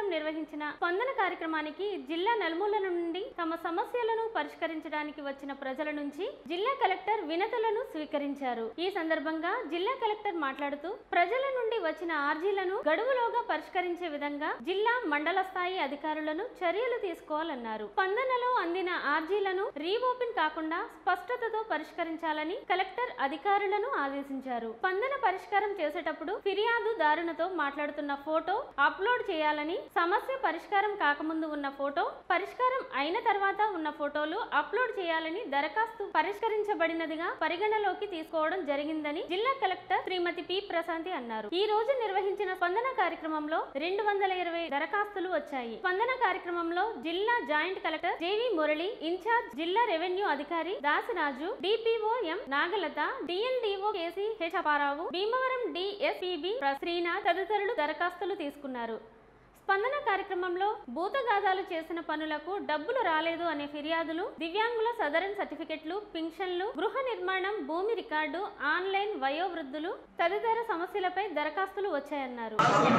సోమవారం నిర్వహించిన స్పందన కార్యక్రమానికి జిల్లా నలుమూల నుండి తమ సమస్యలను పరిష్కరించడానికి వచ్చిన ప్రజల నుంచి జిల్లా కలెక్టర్ వినతులను స్వీకరించారు ఈ సందర్భంగా జిల్లా కలెక్టర్ మాట్లాడుతూ ప్రజల నుండి వచ్చిన ఆర్జీలను గడువులోగా పరిష్కరించే విధంగా జిల్లా మండల స్థాయి అధికారులను చర్యలు తీసుకోవాలన్నారు స్పందనలో అందిన ఆర్జీలను రీఓపెన్ కాకుండా స్పష్టతతో పరిష్కరించాలని కలెక్టర్ అధికారులను ఆదేశించారు స్పందన పరిష్కారం చేసేటప్పుడు ఫిర్యాదుదారునితో మాట్లాడుతున్న ఫోటో అప్లోడ్ చేయాలని సమస్య పరిష్కారం కాకముందు ఉన్న ఫోటో పరిష్కారం అయిన తర్వాత ఉన్న ఫోటోలు అప్లోడ్ చేయాలని దరఖాస్తు పరిష్కరించబడినదిగా పరిగణలోకి తీసుకోవడం జరిగిందని జిల్లా కలెక్టర్ శ్రీమతి పి ప్రశాంతి అన్నారు ఈ రోజు నిర్వహించిన స్పందన కార్యక్రమంలో రెండు వందల ఇరవై దరఖాస్తులు వచ్చాయి స్పందన కార్యక్రమంలో జిల్లా joint collector J V Murali incharge జిల్లా రెవెన్యూ అధికారి Dasaraju DPO M Nagalatha DLDO K C H Apparao Bhimavaram DSP B Srinath తదితరులు దరఖాస్తులు తీసుకున్నారు స్పందన కార్యక్రమంలో భూతగాథాలు చేసిన పనులకు డబ్బులు రాలేదు అనే ఫిర్యాదులు దివ్యాంగుల సదరన్ సర్టిఫికెట్లు పింఛన్లు గృహ నిర్మాణం భూమి రికార్డు ఆన్లైన్ వయోవృద్ధులు తదితర సమస్యలపై దరఖాస్తులు వచ్చాయన్నారు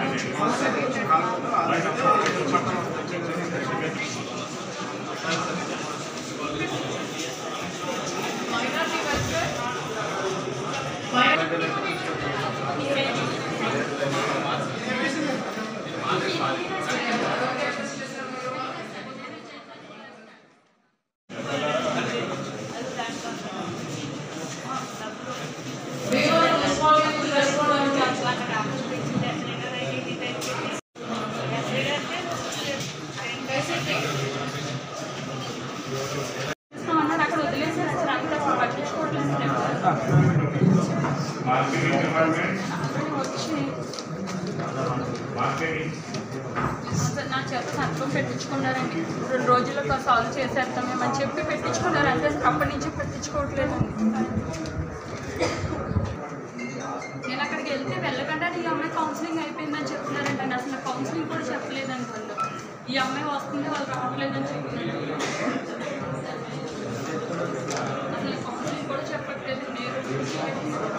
అన్నాడు అక్కడ వదిలేసారు అసలు అంతా అసలు పట్టించుకోవట్లేదు మార్కెటింగ్ డిపార్ట్మెంట్ వచ్చి మార్కెటింగ్ అసలు నా చేత సంతకం పెట్టించుకున్నారండి రెండు రోజుల్లో సాల్వ్ చేసేస్తాం మేమని చెప్పి పెట్టించుకున్నారు అంతే అప్పటి నుంచి పెట్టించుకోవట్లేదండి నేను అక్కడికి వెళ్తే వెళ్ళకుండా ఈ అమ్మాయి కౌన్సిలింగ్ అయిపోయిందని చెప్తున్నారంట అసలు కౌన్సిలింగ్ కూడా చెప్పలేదండి వాళ్ళు ఈ అమ్మాయి వస్తుంది వాళ్ళు రావట్లేదని చెప్తున్నారు అసలు కౌన్సిలింగ్ కూడా చెప్పట్లేదు నేను